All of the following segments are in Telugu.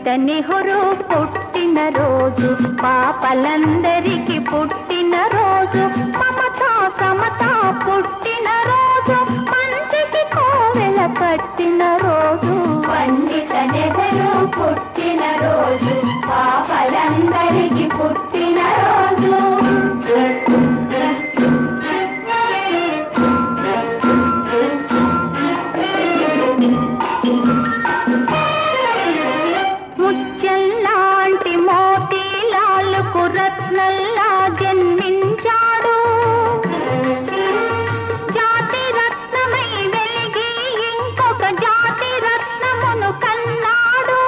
నెహ్రూ పుట్టిన రోజు పాపలందరికీ పుట్టిన రోజు మమతా సమత పుట్టిన రోజు మంచికి కోవెల కట్టిన రోజు పండిత నెహ్రూ పుట్టిన రోజు పాపలందరికీ పుట్టిన రోజు ముత్యంలాంటి మోతీలాలకు రత్నల్లా జన్మించాడు జాతి రత్నమై వెలిగి ఇంకొక జాతి రత్నమును కన్నాడు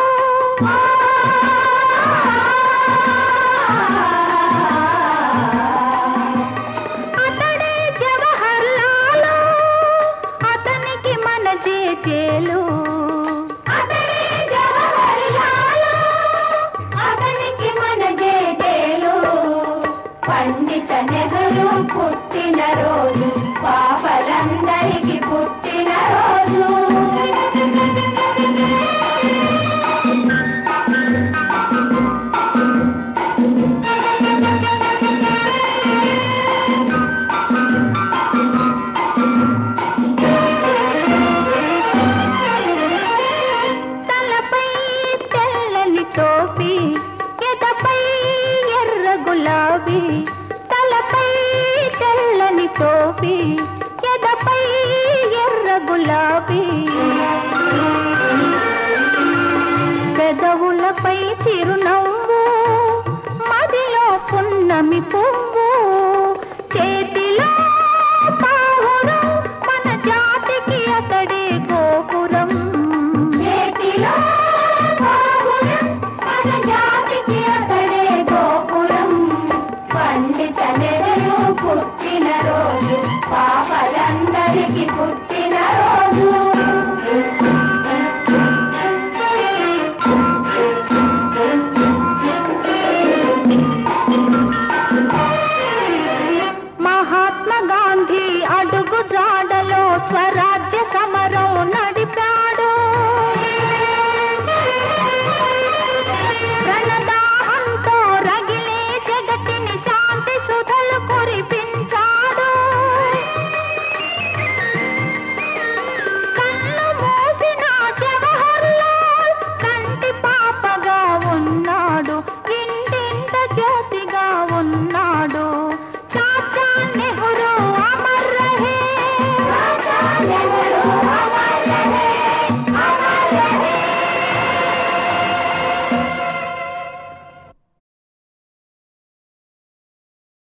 అతడే జవహర్ లాలు అతనికి మన జేజేలు అతడే జవహర్ లాలు అతనికి మన జేజేలు పండిత నెహ్రూ పుట్టిన రోజు పాపలందరికీ పుట్టిన రోజు తలపై తెల్లని టోపీ ఎదపై ఎర్ర గులాబీ తలపై తెల్లని టోపీ ఎదపై ఎర్ర గులాబీ పెదవులపై చిరునవ్వు మదిలో పున్నమి పువ్వు